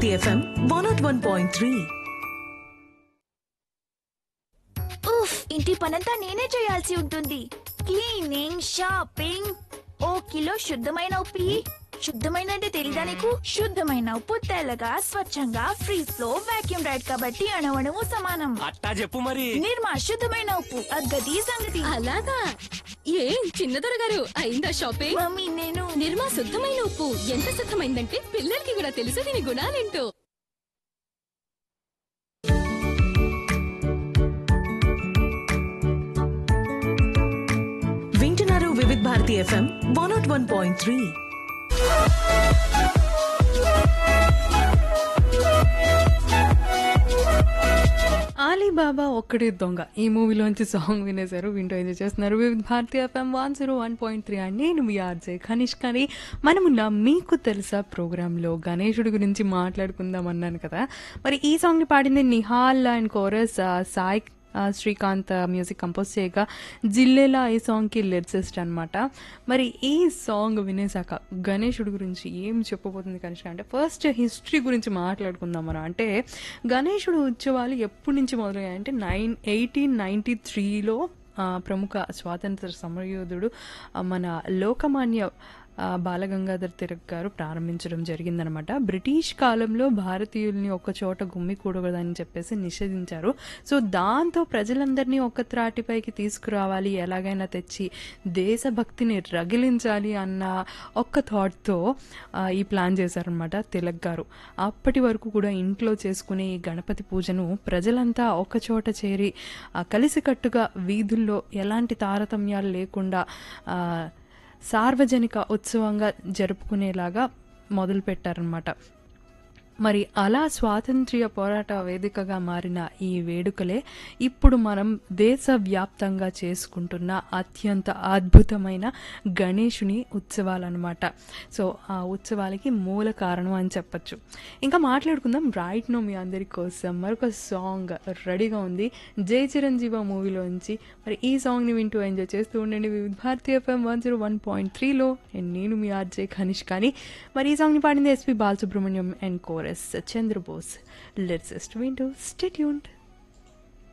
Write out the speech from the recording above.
Bharati FM one nought one point three ఉఫ్ ఇంటి పనంతా నేనే చేయాల్సి ఉంటుంది క్లీనింగ్ షాపింగ్ ఓ కిలో శుద్ధమైన ఉప్పు ఇయ్యి. శుద్ధమైన అంటే తెలీదా నీకు శుద్ధమైన ఉప్పు తెల్లగా స్వచ్ఛంగా ఫ్రీజ్ లో వాక్యూమ్ రైడ్ కాబట్టి అణవణము సమానం అట్టా చెప్పు మరి నిర్మా శుద్ధమైన ఉప్పు అగ్గది సంగతి అలాగా ఏం చిన్నదొర గారు అయిందా షాపింగ్ మమ్మీ నేను నిర్మా శుద్ధమైన ఉప్పు ఎంత శుద్ధమైందంటే పిల్లలకి కూడా తెలుసు దీని గుణాలేంటో వింటున్నారు Vividh Bharati FM one nought one point three Alibaba Okkade Donga ఈ మూవీలోంచి సాంగ్ వినేశారు వింటూ ఎంజాయ్ చేస్తున్నారు Vividha Bharatiya FM one zero one point three and నేను మీ ఆర్జే ఖనిష్ కానీ మనమున్న మీకు తెలుసా ప్రోగ్రాంలో గణేశుడి గురించి మాట్లాడుకుందాం అన్నాను కదా మరి ఈ సాంగ్ని పాడింది నిహాల్ అండ్ కోరస్ ఆ, సాయి ఆ, శ్రీకాంత్ మ్యూజిక్ కంపోజ్ చేయగా జిల్లెలా ఈ సాంగ్కి లిరిసిస్ట్ అనమాట మరి ఈ సాంగ్ వినేసాక గణేశుడి గురించి ఏం చెప్పబోతుంది కనిష్క అంటే ఫస్ట్ హిస్టరీ గురించి మాట్లాడుకుందాం మనం అంటే గణేశుడు ఉత్సవాలు ఎప్పటి నుంచి మొదలయ్యాయంటే నైన్ ఎయిటీన్ నైంటీ త్రీలో ప్రముఖ స్వాతంత్ర సమరయోధుడు ఆ, మన లోకమాన్య ఆ, బాలగంగాధర్ తిలక్ గారు ప్రారంభించడం జరిగిందనమాట బ్రిటిష్ కాలంలో భారతీయుల్ని ఒక చోట గుమ్మికూడదని చెప్పేసి నిషేధించారు సో దాంతో ప్రజలందరినీ ఒక త్రాటిపైకి తీసుకురావాలి ఎలాగైనా తెచ్చి దేశభక్తిని రగిలించాలి అన్న ఒక్క థాట్తో ఈ ప్లాన్ చేశారనమాట తిలక్ గారు అప్పటి వరకు కూడా ఇంట్లో చేసుకునే ఈ గణపతి పూజను ప్రజలంతా ఒక చోట చేరి ఆ, కలిసికట్టుగా వీధుల్లో ఎలాంటి తారతమ్యాలు లేకుండా ఆ, సార్వజనిక ఉత్సవంగా జరుపుకునేలాగా మొదలుపెట్టారనమాట మరి అలా స్వాతంత్ర్య పోరాట వేదికగా మారిన ఈ వేడుకలే ఇప్పుడు మనం దేశవ్యాప్తంగా చేసుకుంటున్న అత్యంత అద్భుతమైన గణేషుని ఉత్సవాలన్నమాట సో ఆ ఉత్సవాలకి మూల కారణం అని చెప్పచ్చు ఇంకా మాట్లాడుకుందాం రైట్ నో మీ అందరి కోసం మరొక సాంగ్ రెడీగా ఉంది జై చిరంజీవ మూవీలోంచి మరి ఈ సాంగ్ని వింటూ ఎంజాయ్ చేస్తూ ఉండండి Vividha Bharatiya FM one zero one point త్రీలో నేను మీ ఆర్జే ఖనిష్ కానీ మరి ఈ సాంగ్ని పాడింది SP Balasubrahmanyam and chorus Chandrabose let's వింటూ స్టేట్యూన్డ్